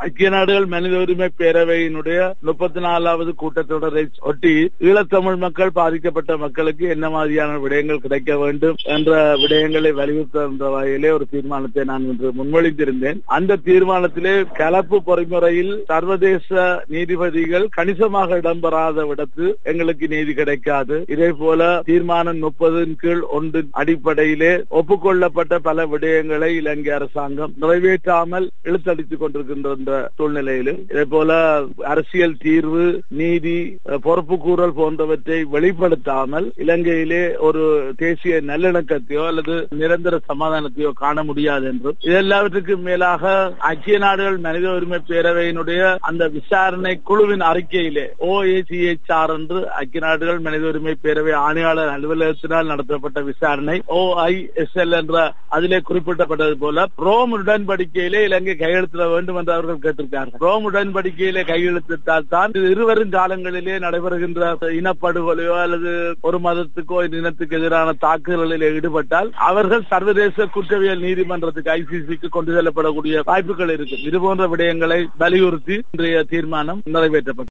ஐக்கிய நாடுகள் மனித உரிமை பேரவையினுடைய முப்பத்தி நாலாவது கூட்டத்தொடரை ஒட்டி ஈழத்தமிழ் மக்கள் பாதிக்கப்பட்ட மக்களுக்கு என்ன மாதிரியான விடயங்கள் கிடைக்க வேண்டும் என்ற விடயங்களை வலியுறுத்துகின்ற வகையிலே ஒரு தீர்மானத்தை நான் இன்று முன்மொழிந்திருந்தேன் அந்த தீர்மானத்திலே கலப்பு பொறிமுறையில் சர்வதேச நீதிபதிகள் கணிசமாக இடம்பெறாத விடத்து எங்களுக்கு நீதி கிடைக்காது இதே போல தீர்மானம் முப்பதின் கீழ் ஒன்றின் அடிப்படையிலே ஒப்புக்கொள்ளப்பட்ட பல விடயங்களை இலங்கை அரசாங்கம் நிறைவேற்றாமல் இழுத்தடித்துக் கொண்டிருக்கின்ற சூழ்நிலையிலும் இதே போல அரசியல் தீர்வு நீதி பொறுப்பு கூறல் போன்றவற்றை வெளிப்படுத்தாமல் இலங்கையிலே ஒரு தேசிய நல்லிணக்கத்தையோ அல்லது நிரந்தர சமாதானத்தையோ காண முடியாது என்றும் இதெல்லாவற்றுக்கும் மேலாக ஐக்கிய நாடுகள் மனித உரிமை பேரவையினுடைய அந்த விசாரணை குழுவின் அறிக்கையிலே ஓஏசிஎச்ஆர் என்று ஐக்கிய நாடுகள் மனித உரிமை பேரவை ஆணையாளர் அலுவலகத்தினால் நடத்தப்பட்ட விசாரணை ஓஐஎஸ்எல் என்ற அதிலே குறிப்பிட்டப்பட்டது போல ரோம் உடன்படிக்கையிலே இலங்கை கையெழுத்திட வேண்டும் என்று அவர்கள் கேட்டிருக்கார்கள் ரோம் உடன்படிக்கையிலே கையெழுத்திட்டால் தான் இருவரும் காலங்களிலே நடைபெறுகின்ற இனப்படுகொலையோ அல்லது ஒரு மதத்துக்கோ இனத்துக்கு எதிரான தாக்குதலில் ஈடுபட்டால் அவர்கள் சர்வதேச குற்றவியல் நீதிமன்றத்துக்கு ஐசிசிக்கு கொண்டு செல்லப்படக்கூடிய வாய்ப்புகள் இருக்கு இது போன்ற விடயங்களை வலியுறுத்தி இன்றைய தீர்மானம் நிறைவேற்றப்பட்டது